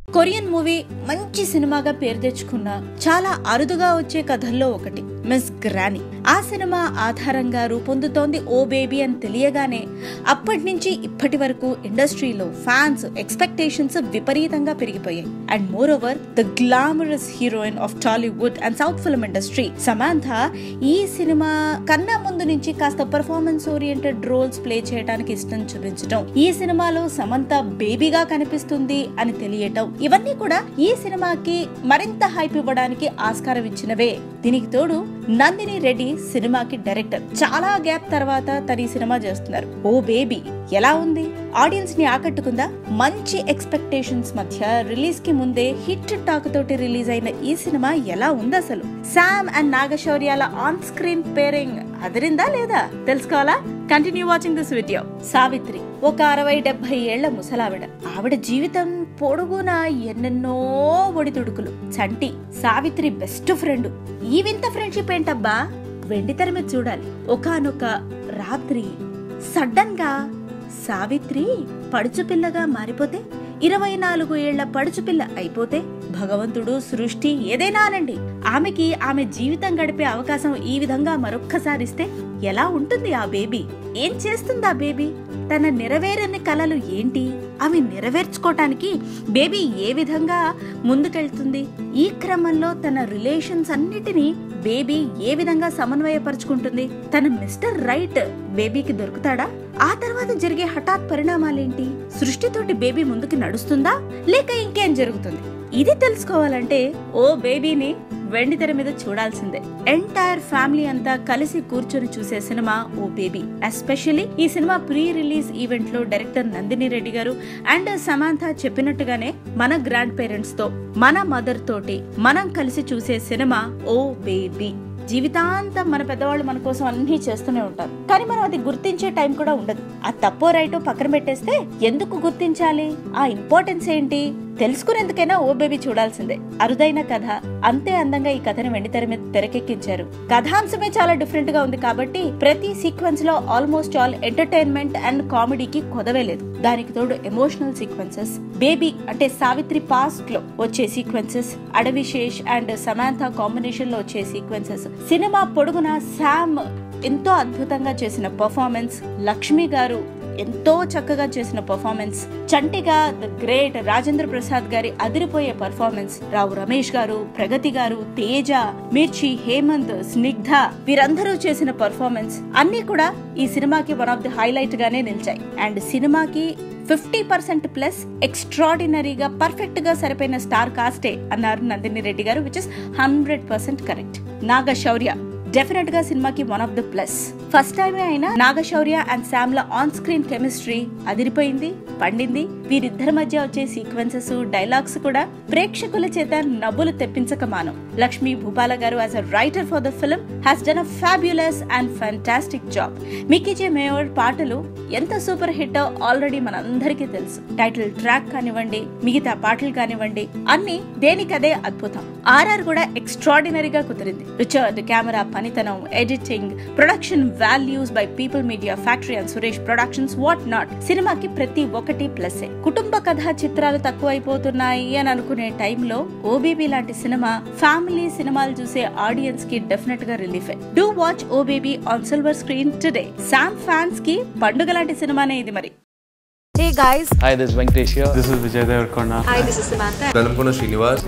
Korean movie మంచి సినిమాగా పేరు తెచ్చుకున్న చాలా అరుదుగా వచ్చే కథల్లో ఒకటి మిస్ గ్రానీ ఆ సినిమా ఆధారంగా రూపొందుతోంది ఓ బేబీ అని తెలియగానే అప్పటి నుంచి ఇప్పటి వరకు ఇండస్ట్రీలో ఫ్యాన్స్ ఎక్స్పెక్టేషన్స్ విపరీతంగా పెరిగిపోయాయి and moreover the glamorous heroine of Tollywood and South film industry Samantha ఈ సినిమా కన్నా ముందు నుంచి కాస్త పర్ఫార్మెన్స్ ఓరియంటెడ్ రోల్స్ ప్లే చేయడానికి ఇష్టం చూపించడం ఈ సినిమాలో సమంత బేబీగా కనిపిస్తుంది అని తెలియటం ఇవన్నీ కూడా ఈ సినిమాకి మరింత హైప్ ఇవ్వడానికి ఆస్కారం ఇచ్చినవే దీనికి తోడు నందిని రెడ్డి సినిమాకి డైరెక్టర్ చాలా గ్యాప్ తర్వాత తన ఈ సినిమా చేస్తున్నారు ఓ బేబీ ఎలా ఉంది ఆడియన్స్ ని ఆకట్టుకుందా మంచి ఎక్స్పెక్టేషన్స్ మధ్య రిలీజ్ కి ముందే హిట్ టాక్ తోటి రిలీజ్ అయిన ఈ సినిమా ఎలా ఉంది అసలు శామ్ అండ్ నాగశౌర్యాల ఆన్ స్క్రీన్ పేరింగ్ అదిరిందా లేదా తెలుసుకోవాలా continue watching this video Savitri ఒక అరవై డెబ్బై ఏళ్ల ముసలావిడ ఆవిడ జీవితం పొడుగునా ఎన్నెన్నో ఒడిదుడుకులు చంటి సావిత్రి బెస్ట్ ఫ్రెండ్ ఈ వింత ఫ్రెండ్షిప్ ఏంటబ్బా వెండి తెర మీద చూడాలి ఒకానొక రాత్రి సడన్ గా సావిత్రి పడుచుపిల్లగా మారిపోతే ఇరవై నాలుగు ఏళ్ల పడుచుపిల్ల అయిపోతే భగవంతుడు సృష్టి ఏదైనా అనండి ఆమెకి ఆమె జీవితం గడిపే అవకాశం ఈ విధంగా మరొక్కసారిస్తే ఎలా ఉంటుంది ఆ బేబీ ఏం చేస్తుంది ఆ బేబీ తన నెరవేరని కలలు ఏంటి అవి నెరవేర్చుకోవటానికి బేబీ ఏ విధంగా ముందుకెళ్తుంది ఈ క్రమంలో తన రిలేషన్స్ అన్నిటినీ బేబీ ఏ విధంగా సమన్వయపరుచుకుంటుంది తన మిస్టర్ రైట్ బేబీకి దొరుకుతాడా ఆ తర్వాత జరిగే హఠాత్ పరిణామాలేంటి సృష్టితోటి బేబీ ముందుకు నడుస్తుందా లేక ఇంకేం జరుగుతుంది ఇది తెలుసుకోవాలంటే ఓ బేబీని వెండి తెర మీద చూడాల్సిందే ఎంటైర్ ఫ్యామిలీ అంతా కలిసి కూర్చొని చూసే సినిమా ఓ బేబీ ఎస్పెషల్లీ ఈ సినిమా ప్రీ రిలీజ్ ఈవెంట్ లో డైరెక్టర్ నందిని రెడ్డి గారు అండ్ సమాంత చెప్పినట్టుగానే మన గ్రాండ్ పేరెంట్స్ తో మన మదర్ తోటి మనం కలిసి చూసే సినిమా ఓ బేబీ జీవితాంతం మన పెద్దవాళ్ళు మన కోసం అన్ని చేస్తూనే ఉంటారు కానీ మనం అది గుర్తించే టైం కూడా ఉండదు ఆ తప్పో రైటో పక్కన పెట్టేస్తే ఎందుకు గుర్తించాలి ఆ ఇంపార్టెన్స్ ఏంటి తెలుసుకునేందుకైనా ఓ బేబీ చూడాల్సిందే అరుదైన కథ అంతే అందంగా ఈ కథని వెండితెర మీద తెరకెక్కించారు కథాంశమే చాలా డిఫరెంట్ గా ఉంది కాబట్టి ప్రతి సీక్వెన్స్ లో ఆల్మోస్ట్ ఆల్ ఎంటర్టైన్మెంట్ అండ్ కామెడీకి కొదవే లేదు దానికి తోడు ఎమోషనల్ సీక్వెన్సెస్ బేబీ అంటే సావిత్రి పాస్ట్ లో వచ్చే sequences Adivi Sesh and Samantha combination లో వచ్చే సీక్వెన్సెస్ సినిమా పొడుగున శామ్ ఎంతో అద్భుతంగా చేసిన పర్ఫార్మెన్స్ లక్ష్మి గారు ఎంతో చక్కగా చేసిన పర్ఫార్మెన్స్ చంటిగా ద గ్రేట్ రాజేంద్ర ప్రసాద్ గారి అదిరిపోయే పర్ఫార్మెన్స్ రావు రమేష్ గారు ప్రగతి గారు తేజ మిర్చి హేమంత్ స్నిగ్ధ వీరందరూ చేసిన పర్ఫార్మెన్స్ అన్ని కూడా ఈ సినిమాకి వన్ ఆఫ్ ది హైలైట్ గానే నిలిచాయి అండ్ సినిమాకి ఫిఫ్టీ పర్సెంట్ ప్లస్ ఎక్స్ట్రాడినరీగా పర్ఫెక్ట్ గా సరిపోయిన స్టార్ కాస్టే అన్నారు నందిని రెడ్డి గారు which is hundred percent correct Naga Shaurya definite గా సినిమాకి one of the plus first టైమే అయినా నాగశౌర్య అండ్ శామ్ ల ఆన్ స్క్రీన్ కెమిస్ట్రీ అదిరిపోయింది పండింది వీరిద్దరి మధ్య వచ్చే సీక్వెన్సెస్ డైలాగ్స్ కూడా ప్రేక్షకుల చేత నవ్వులు తెప్పించక మానం Lakshmi Bhupala garu as a writer for the film has done a fabulous and fantastic job Mickey J Meyer పాటలు ఎంత సూపర్ హిట్ ఆల్రెడీ మనందరికీ తెలుసు టైటిల్ ట్రాక్ కానివ్వండి మిగతా పాటలు కానివ్వండి అన్ని దేనికదే అద్భుతం ఆర్ఆర్ కూడా ఎక్స్ట్రాడినరీగా కుదిరింది రిచర్డ్ కెమెరా పనితనం editing production values by People Media Factory and Suresh Productions what not సినిమాకి ప్రతి ఒక్కటి ప్లస్ కుటుంబ కథా చిత్రాలు తక్కువైపోతున్నాయి అని అనుకునే టైంలో ఓబీబీ లాంటి సినిమా ఫ్యామిలీ సినిమాలు చూసే ఆడియన్స్ కి డెఫినెట్ గా relief do watch Oh Baby on silver screen today Sam fans కి పండుగ లాంటి సినిమానే ఇది మరి Hey guys, Hi, this is Venkatesh here. This is Vijay Devarkonda. hi, this is Samantha. Velankonda Srinivas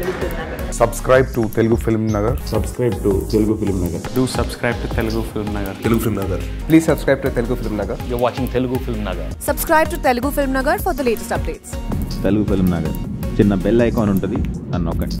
subscribe to Telugu Film Nagar. subscribe to Telugu Film Nagar. Do subscribe to Telugu Film Nagar. Telugu Film Nagar Please subscribe to Telugu Film Nagar. You're watching Telugu Film Nagar. Subscribe to Telugu Film Nagar for the latest updates. Telugu Film Nagar చిన్న bell icon ఉంటుంది అని నొక్కండి